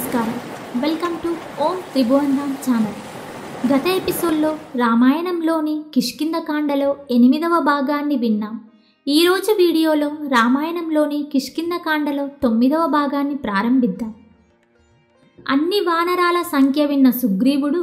నమస్కారం welcome to Om Tribhuvan channel గత ఎపిసోడ్లో రామాయణంలోని కిష్కిందకాండలో ఎనిమిదవ భాగాన్ని విన్నాం ఈరోజు వీడియోలో రామాయణంలోని కిష్కిందకాండలో తొమ్మిదవ భాగాన్ని ప్రారంభిద్దాం అన్ని వానరాల సంఖ్య విన్న సుగ్రీవుడు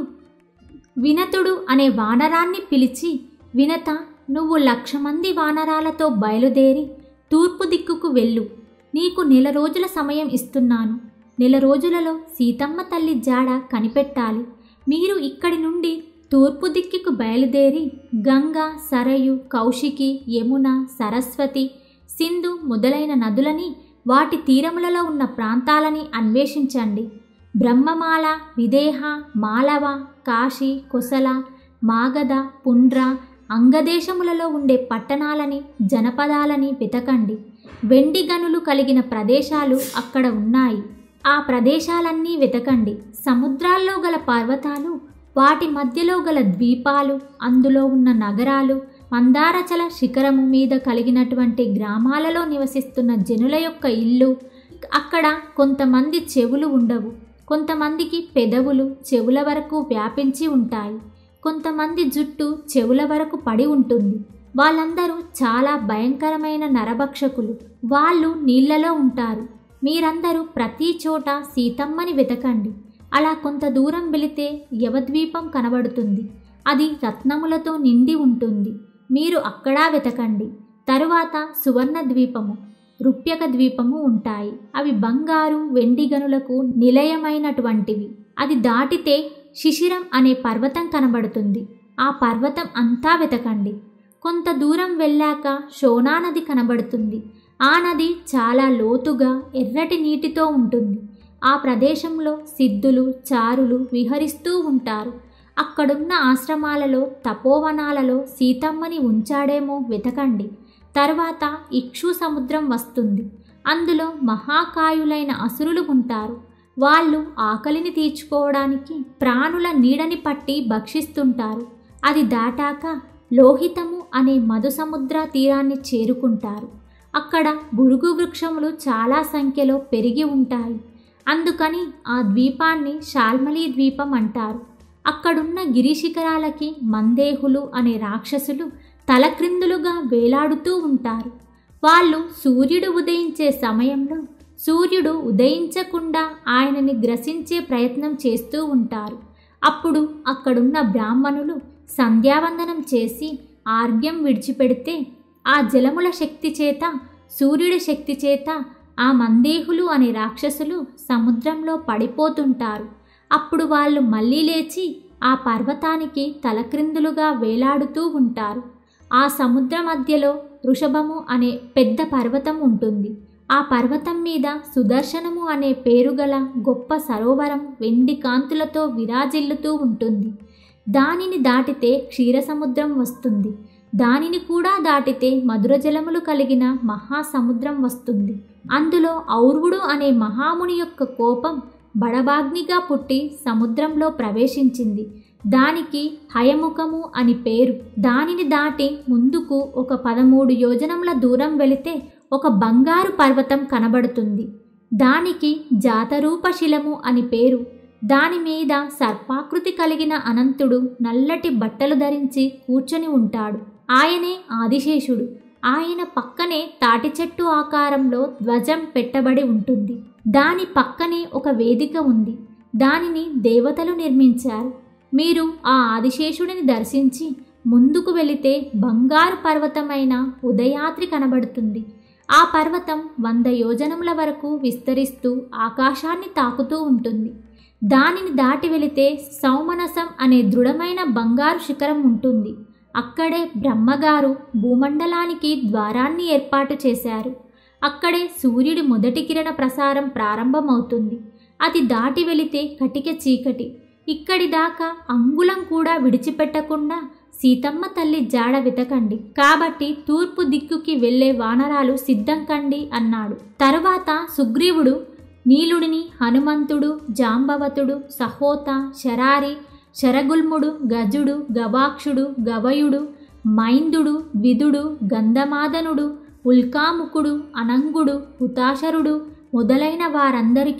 వినతుడు అనే వానరాన్ని పిలిచి వినత నువ్వు లక్ష మంది వానరాలతో బయలుదేరి తూర్పు దిక్కుకు వెళ్ళు నీకు నెల రోజుల సమయం ఇస్తున్నాను నెల రోజులలో సీతమ్మ తల్లి జాడ కనిపెట్టాలి మీరు ఇక్కడి నుండి తూర్పు దిక్కుకు బయలుదేరి గంగ సరయు కౌశికి యమున సరస్వతి సింధు మొదలైన నదులని వాటి తీరములలో ఉన్న ప్రాంతాలని అన్వేషించండి బ్రహ్మమాల విదేహ మాలవ కాశీ కొసల మాగధ పుండ్ర అంగదేశములలో ఉండే పట్టణాలని జనపదాలని వెతకండి వెండి గనులు కలిగిన ప్రదేశాలు అక్కడ ఉన్నాయి ఆ ప్రదేశాలన్నీ వెతకండి సముద్రాల్లో గల పర్వతాలు వాటి మధ్యలో గల ద్వీపాలు అందులో ఉన్న నగరాలు మందారచల శిఖరము మీద కలిగినటువంటి గ్రామాలలో నివసిస్తున్న జనుల యొక్క ఇల్లు అక్కడ కొంతమంది చెవులు ఉండవు కొంతమందికి పెదవులు చెవుల వరకు వ్యాపించి ఉంటాయి కొంతమంది జుట్టు చెవుల వరకు పడి ఉంటుంది వాళ్ళందరూ చాలా భయంకరమైన నరభక్షకులు వాళ్ళు నీళ్లలో ఉంటారు మీరందరూ ప్రతి చోట సీతమ్మని వెతకండి అలా కొంత దూరం వెళితే యవద్వీపం కనబడుతుంది అది రత్నములతో నిండి ఉంటుంది మీరు అక్కడా వెతకండి తరువాత సువర్ణ ద్వీపము రుప్యక ద్వీపము ఉంటాయి అవి బంగారు వెండి గనులకు నిలయమైనటువంటివి అది దాటితే శిశిరం అనే పర్వతం కనబడుతుంది ఆ పర్వతం అంతా వెతకండి కొంత దూరం వెళ్ళాక షోనా నది కనబడుతుంది ఆ నది చాలా లోతుగా ఎర్రటి నీటితో ఉంటుంది ఆ ప్రదేశంలో సిద్ధులు చారులు విహరిస్తూ ఉంటారు అక్కడున్న ఆశ్రమాలలో తపోవనాలలో సీతమ్మని ఉంచాడేమో వెతకండి తర్వాత ఇక్షు సముద్రం వస్తుంది అందులో మహాకాయులైన అసురులు ఉంటారు వాళ్ళు ఆకలిని తీర్చుకోవడానికి ప్రాణుల నీడని పట్టి భక్షిస్తుంటారు అది దాటాక లోహితము అనే మధు సముద్ర తీరాన్ని చేరుకుంటారు అక్కడ బురుగు వృక్షములు చాలా సంఖ్యలో పెరిగి ఉంటాయి అందుకని ఆ ద్వీపాన్ని శాల్మలి ద్వీపం అంటారు అక్కడున్న గిరిశిఖరాలకి మందేహులు అనే రాక్షసులు తలక్రిందులుగా వేలాడుతూ ఉంటారు వాళ్ళు సూర్యుడు ఉదయించే సమయంలో సూర్యుడు ఉదయించకుండా ఆయనని గ్రసించే ప్రయత్నం చేస్తూ ఉంటారు అప్పుడు అక్కడున్న బ్రాహ్మణులు సంధ్యావందనం చేసి ఆర్ఘ్యం విడిచిపెడితే ఆ జలముల శక్తి చేత సూర్యుడి శక్తి చేత ఆ మందేహులు అనే రాక్షసులు సముద్రంలో పడిపోతుంటారు అప్పుడు వాళ్ళు మళ్ళీ లేచి ఆ పర్వతానికి తలక్రిందులుగా వేలాడుతూ ఉంటారు ఆ సముద్ర మధ్యలో వృషభము అనే పెద్ద పర్వతం ఉంటుంది ఆ పర్వతం మీద సుదర్శనము అనే పేరుగల గొప్ప సరోవరం వెండి కాంతులతో విరాజిల్లుతూ ఉంటుంది దానిని దాటితే క్షీరసముద్రం వస్తుంది దానిని కూడా దాటితే మధుర జలములు కలిగిన మహాసముద్రం వస్తుంది అందులో ఔర్వుడు అనే మహాముని యొక్క కోపం బడబాగ్నిగా పుట్టి సముద్రంలో ప్రవేశించింది దానికి హయముఖము అని పేరు దానిని దాటి ముందుకు ఒక పదమూడు యోజనముల దూరం వెళితే ఒక బంగారు పర్వతం కనబడుతుంది దానికి జాతరూపశిలము అని పేరు దాని మీద సర్పాకృతి కలిగిన అనంతుడు నల్లటి బట్టలు ధరించి కూర్చొని ఉంటాడు ఆయనే ఆదిశేషుడు ఆయన పక్కనే తాటి చెట్టు ఆకారంలో ధ్వజం పెట్టబడి ఉంటుంది దాని పక్కనే ఒక వేదిక ఉంది దానిని దేవతలు నిర్మించారు మీరు ఆ ఆదిశేషుడిని దర్శించి ముందుకు వెళితే బంగారు పర్వతమైన ఉదయాత్రి కనబడుతుంది ఆ పర్వతం వంద యోజనముల వరకు విస్తరిస్తూ ఆకాశాన్ని తాకుతూ ఉంటుంది దానిని దాటి వెళితే సౌమనసం అనే దృఢమైన బంగారు శిఖరం ఉంటుంది అక్కడే బ్రహ్మగారు భూమండలానికి ద్వారాన్ని ఏర్పాటు చేశారు అక్కడే సూర్యుడి మొదటి కిరణ ప్రసారం ప్రారంభమవుతుంది అది దాటి వెళితే కటిక చీకటి ఇక్కడి దాకా అంగుళం కూడా విడిచిపెట్టకుండా సీతమ్మ తల్లి జాడ వెతకండి కాబట్టి తూర్పు దిక్కుకి వెళ్లే వానరాలు సిద్ధం కండి అన్నాడు తరువాత సుగ్రీవుడు నీలుడిని హనుమంతుడు జాంబవతుడు సహోత శరారి శరగుల్ముడు గజుడు గవాక్షుడు గవయుడు మైందుడు విదుడు గంధమాదనుడు ఉల్కాముకుడు అనంగుడు హుతాశరుడు మొదలైన వారందరికీ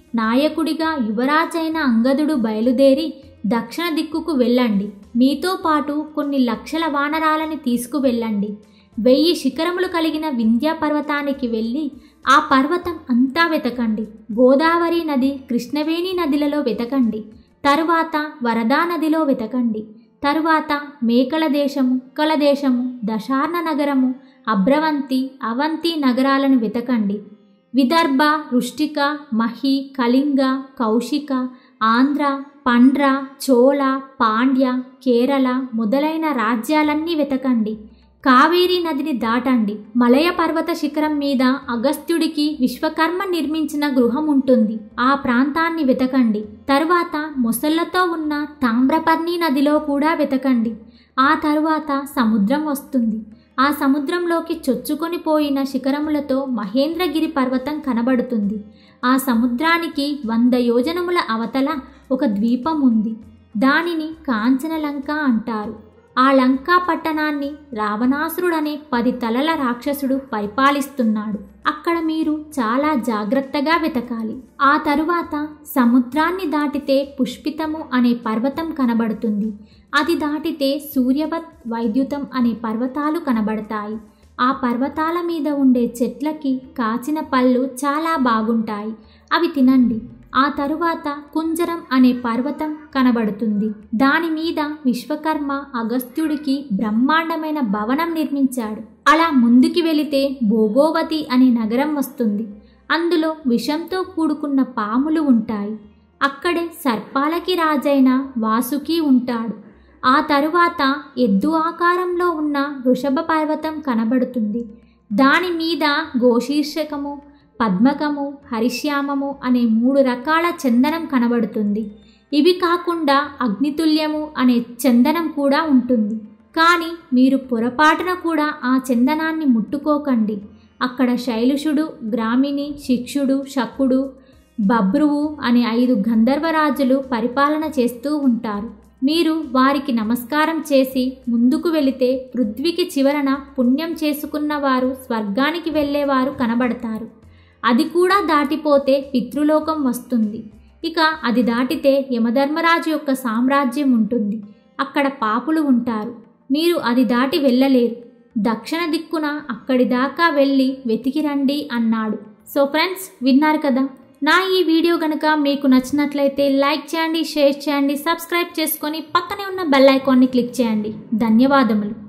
నాయకుడిగా యువరాజైన అంగదుడు బయలుదేరి దక్షిణ దిక్కుకు వెళ్ళండి మీతో పాటు కొన్ని లక్షల వానరాలని తీసుకువెళ్ళండి వెయ్యి శిఖరములు కలిగిన వింధ్యా పర్వతానికి వెళ్ళి ఆ పర్వతం అంతా వెతకండి గోదావరి నది కృష్ణవేణి నదిలలో వెతకండి తరువాత వరదా నదిలో వెతకండి తరువాత మేకల దేశము కల దేశము దశార్ణ నగరము అభ్రవంతి అవంతి నగరాలను వెతకండి విదర్భ రుష్టిక మహి కళింగ కౌశిక ఆంధ్ర పండ్ర చోళ పాండ్య కేరళ మొదలైన రాజ్యాలన్నీ వెతకండి కావేరీ నదిని దాటండి మలయ పర్వత శిఖరం మీద అగస్త్యుడికి విశ్వకర్మ నిర్మించిన గృహం ఉంటుంది ఆ ప్రాంతాన్ని వెతకండి తరువాత మొసళ్లతో ఉన్న తామ్రపర్ణి నదిలో కూడా వెతకండి ఆ తరువాత సముద్రం వస్తుంది ఆ సముద్రంలోకి చొచ్చుకొని పోయిన శిఖరములతో మహేంద్రగిరి పర్వతం కనబడుతుంది ఆ సముద్రానికి వంద యోజనముల అవతల ఒక ద్వీపం ఉంది దానిని కాంచనలంక అంటారు ఆ లంకా పట్టణాన్ని రావణాసురుడనే పది తలల రాక్షసుడు పరిపాలిస్తున్నాడు అక్కడ మీరు చాలా జాగ్రత్తగా వెతకాలి ఆ తరువాత సముద్రాన్ని దాటితే పుష్పితము అనే పర్వతం కనబడుతుంది అది దాటితే సూర్యవత్ వైద్యుతం అనే పర్వతాలు కనబడతాయి ఆ పర్వతాల మీద ఉండే చెట్లకి కాచిన పళ్ళు చాలా బాగుంటాయి అవి తినండి ఆ తరువాత కుంజరం అనే పర్వతం కనబడుతుంది దాని మీద విశ్వకర్మ అగస్త్యుడికి బ్రహ్మాండమైన భవనం నిర్మించాడు అలా ముందుకి వెళితే భోగోవతి అనే నగరం వస్తుంది అందులో విషంతో కూడుకున్న పాములు ఉంటాయి అక్కడే సర్పాలకి రాజైన వాసుకి ఉంటాడు ఆ తరువాత ఎద్దు ఆకారంలో ఉన్న వృషభ పర్వతం కనబడుతుంది దాని మీద గోశీర్షకము పద్మకము హరిశ్యామము అనే మూడు రకాల చందనం కనబడుతుంది ఇవి కాకుండా అగ్నితుల్యము అనే చందనం కూడా ఉంటుంది కానీ మీరు పొరపాటున కూడా ఆ చందనాన్ని ముట్టుకోకండి అక్కడ శైలుషుడు గ్రామిణి శిక్షుడు శకుడు బబ్రువు అనే ఐదు గంధర్వరాజులు పరిపాలన చేస్తూ ఉంటారు మీరు వారికి నమస్కారం చేసి ముందుకు వెళితే పృథ్వీకి చివరన పుణ్యం చేసుకున్న వారు స్వర్గానికి వెళ్ళేవారు కనబడతారు అది కూడా దాటిపోతే పితృలోకం వస్తుంది ఇక అది దాటితే యమధర్మరాజు యొక్క సామ్రాజ్యం ఉంటుంది అక్కడ పాపులు ఉంటారు మీరు అది దాటి వెళ్ళలేరు దక్షిణ దిక్కున అక్కడి దాకా వెళ్ళి వెతికి రండి అన్నాడు సో ఫ్రెండ్స్ విన్నారు కదా నా ఈ వీడియో కనుక మీకు నచ్చినట్లయితే లైక్ చేయండి షేర్ చేయండి సబ్స్క్రైబ్ చేసుకొని పక్కనే ఉన్న బెల్ ఐకాన్ని క్లిక్ చేయండి ధన్యవాదములు